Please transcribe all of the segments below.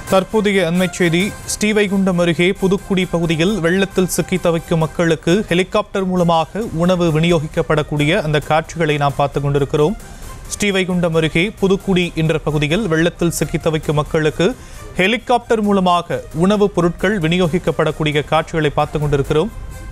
தற்போதைய அண்மைச் செய்தி ஸ்ரீவைகுண்டம் அருகே புதுக்குடி பகுதியில் வெள்ளத்தில் சிக்கி தவிக்கும் மக்களுக்கு ஹெலிகாப்டர் மூலமாக உணவு விநியோகிக்கப்படக்கூடிய அந்த காட்சிகளை நாம் பார்த்து கொண்டிருக்கிறோம் ஸ்ரீவைகுண்டம் அருகே புதுக்குடி என்ற பகுதியில் வெள்ளத்தில் சிக்கி தவிக்கும் மக்களுக்கு ஹெலிகாப்டர் மூலமாக உணவுப் பொருட்கள் விநியோகிக்கப்படக்கூடிய காட்சிகளை பார்த்து கொண்டிருக்கிறோம்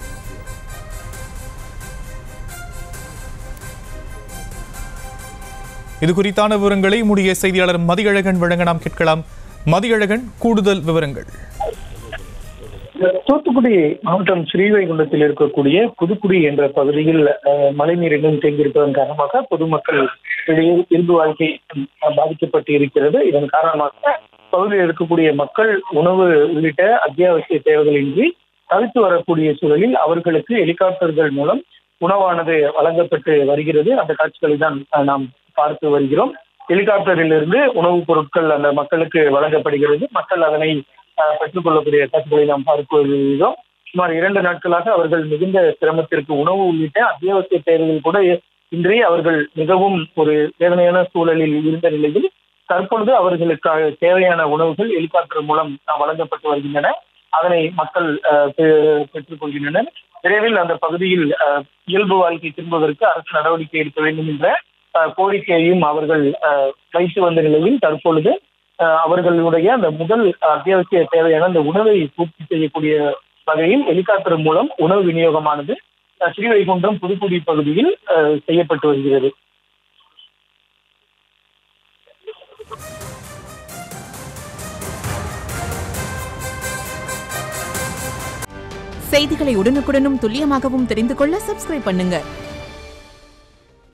இது குறித்தான விவரங்களை முடிய செய்தியாளர் மதியழகன் வழங்க நாம் கேட்கலாம் மதியழகன் கூடுதல் விவரங்கள் தூத்துக்குடி மாவட்டம் ஸ்ரீவைகுண்டத்தில் இருக்கக்கூடிய புதுக்குடி என்ற பகுதியில் அஹ், மழைநீர் இன்னும் தேங்கியிருப்பதன் காரணமாக பொதுமக்கள் இடையே இயல்பு வாழ்க்கை அஹ், பாதிக்கப்பட்டு இருக்கிறது இதன் காரணமாக பகுதியில் இருக்கக்கூடிய மக்கள் உணவு உள்ளிட்ட அத்தியாவசிய தேவைகளின்றி தவித்து வரக்கூடிய சூழலில் அவர்களுக்கு ஹெலிகாப்டர்கள் மூலம் உணவானது வழங்கப்பட்டு வருகிறது அந்த காட்சிகளை தான் அஹ், நாம் பார்த்து வருகிறோம் ஹெலிகாப்டரில் இருந்து உணவுப் பொருட்கள் அந்த மக்களுக்கு வழங்கப்படுகிறது மக்கள் அதனை அஹ், பெற்றுக்கொள்ளக்கூடிய காட்சிகளை நாம் பார்த்து வருகிறோம் சுமார் இரண்டு நாட்களாக அவர்கள் மிகுந்த சிரமத்திற்கு உணவு உள்ளிட்ட அத்தியாவசிய தேவைகள் கூட இன்றி அவர்கள் மிகவும் ஒரு வேதனையான சூழலில் இருந்த நிலையில் தற்பொழுது அவர்களுக்காக தேவையான உணவுகள் ஹெலிகாப்டர் மூலம் அஹ், வழங்கப்பட்டு வருகின்றன அதனை மக்கள் அஹ், பெ- பெற்றுக் கொள்கின்றனர் விரைவில் அந்த பகுதியில் அஹ், இயல்பு வாழ்க்கை திரும்புவதற்கு அரசு நடவடிக்கை எடுக்க வேண்டும் என்ற அஹ், கோரிக்கையையும் அவர்கள் அஹ், வைத்து வந்த நிலையில் தற்பொழுது அஹ், அவர்களுடைய அந்த முதல் அத்தியாவசிய தேவையான அந்த உணவை பூர்த்தி செய்யக்கூடிய வகையில் ஹெலிகாப்டர் மூலம் உணவு விநியோகமானது அஹ், ஸ்ரீவைகுண்டம் புதுக்குடி பகுதியில் அஹ், செய்யப்பட்டு வருகிறது செய்திகளை உடனுக்குடனும் துல்லியமாகவும் தெரிந்து கொள்ள சப்ஸ்கிரைப் பண்ணுங்க